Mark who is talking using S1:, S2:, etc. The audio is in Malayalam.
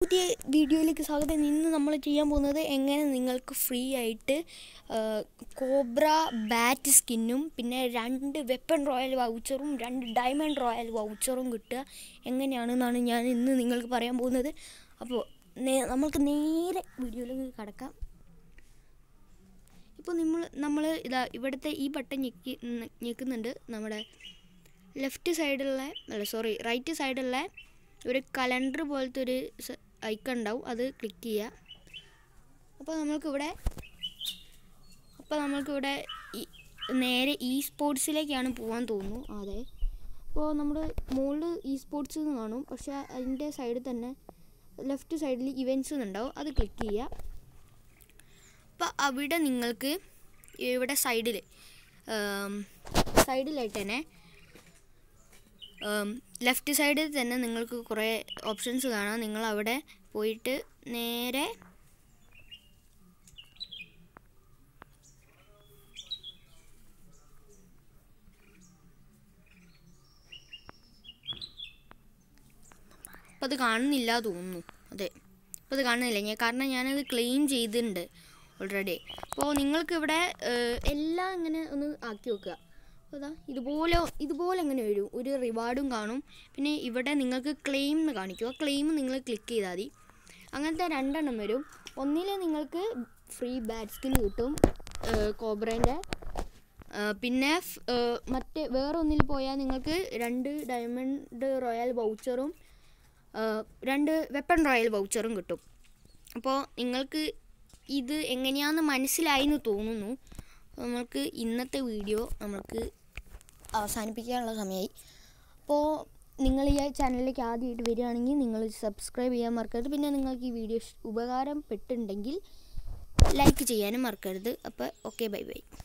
S1: പുതിയ വീഡിയോയിലേക്ക് സ്വാഗതം ഇന്ന് നമ്മൾ ചെയ്യാൻ പോകുന്നത് എങ്ങനെ നിങ്ങൾക്ക് ഫ്രീ ആയിട്ട് കോബ്ര ബാറ്റ് സ്കിന്നും പിന്നെ രണ്ട് വെപ്പൺ റോയൽ വൗച്ചറും രണ്ട് ഡയമണ്ട് റോയൽ വൗച്ചറും കിട്ടുക എങ്ങനെയാണെന്നാണ് ഞാൻ ഇന്ന് നിങ്ങൾക്ക് പറയാൻ പോകുന്നത് അപ്പോൾ നേ- നമ്മൾക്ക് നേരെ വീഡിയോയിലേക്ക് കടക്കാം ഇപ്പോൾ നമ്മൾ നമ്മൾ ഇതാ ഇവിടുത്തെ ഈ ബട്ടൺ ഞെക്കി ന- ഞെക്കുന്നുണ്ട് നമ്മുടെ ലെഫ്റ്റ് സൈഡിലുള്ള അല്ല സോറി റൈറ്റ് സൈഡിലുള്ള ഒരു കലണ്ടർ പോലത്തെ ഒരു ഐക്കൺ ഉണ്ടാവും അത് ക്ലിക്ക് ചെയ്യുക അപ്പോൾ നമ്മൾക്കിവിടെ അപ്പോൾ നമ്മൾക്കിവിടെ ഈ നേരെ ഇ സ്പോർട്സിലേക്കാണ് പോകാൻ തോന്നുന്നു അതെ അപ്പോൾ നമ്മൾ മുകളിൽ ഇ സ്പോർട്സ് എന്ന് കാണും പക്ഷേ അതിൻ്റെ സൈഡിൽ തന്നെ ലെഫ്റ്റ് സൈഡിൽ ഇവൻറ്റ്സ് എന്നുണ്ടാവും അത് ക്ലിക്ക് ചെയ്യുക അപ്പോൾ അവിടെ നിങ്ങൾക്ക് ഇവിടെ സൈഡിൽ സൈഡിലായിട്ട് തന്നെ ലെഫ്റ്റ് സൈഡിൽ തന്നെ നിങ്ങൾക്ക് കുറേ ഓപ്ഷൻസ് കാണാം നിങ്ങൾ അവിടെ പോയിട്ട് നേരെ അപ്പോൾ അത് കാണുന്നില്ല തോന്നുന്നു അതെ അപ്പോൾ അത് കാണുന്നില്ല ഞാൻ കാരണം ഞാനത് ക്ലെയിം ചെയ്തിട്ടുണ്ട് ഓൾറെഡി അപ്പോൾ നിങ്ങൾക്ക് ഇവിടെ ഏഹ്, എല്ലാം ഇങ്ങനെ ഒന്ന് ആക്കി വെക്കുക അപ്പോൾ അതാ ഇതുപോലെ ഇതുപോലെ അങ്ങനെ വരും ഒരു റിവാർഡും കാണും പിന്നെ ഇവിടെ നിങ്ങൾക്ക് ക്ലെയിം എന്ന് കാണിക്കും ആ ക്ലെയിം നിങ്ങൾ ക്ലിക്ക് ചെയ്താൽ മതി അങ്ങനത്തെ രണ്ടെണ്ണം വരും ഒന്നിൽ നിങ്ങൾക്ക് ഫ്രീ ബാറ്റ് സ്കിൻ കിട്ടും കോബ്രേൻ്റെ പിന്നെ ഫ്- ഏഹ്, മറ്റേ വേറെ ഒന്നിൽ പോയാൽ നിങ്ങൾക്ക് രണ്ട് ഡയമണ്ട് റോയൽ വൗച്ചറും രണ്ട് വെപ്പൺ റോയൽ വൗച്ചറും കിട്ടും അപ്പോൾ നിങ്ങൾക്ക് ഇത് എങ്ങനെയാണെന്ന് മനസ്സിലായി എന്ന് തോന്നുന്നു അപ്പോൾ നമ്മൾക്ക് ഇന്നത്തെ വീഡിയോ നമ്മൾക്ക് അവസാനിപ്പിക്കാനുള്ള സമയമായി അപ്പോൾ നിങ്ങൾ ഈ ചാനലിലേക്ക് ആദ്യമായിട്ട് വരികയാണെങ്കിൽ നിങ്ങൾ സബ്സ്ക്രൈബ് ചെയ്യാൻ മറക്കരുത് പിന്നെ നിങ്ങൾക്ക് ഈ വീഡിയോ ഉപകാരപ്പെട്ടിട്ടുണ്ടെങ്കിൽ ലൈക്ക് ചെയ്യാനും മറക്കരുത് അപ്പോൾ ഓക്കെ ബൈ ബൈ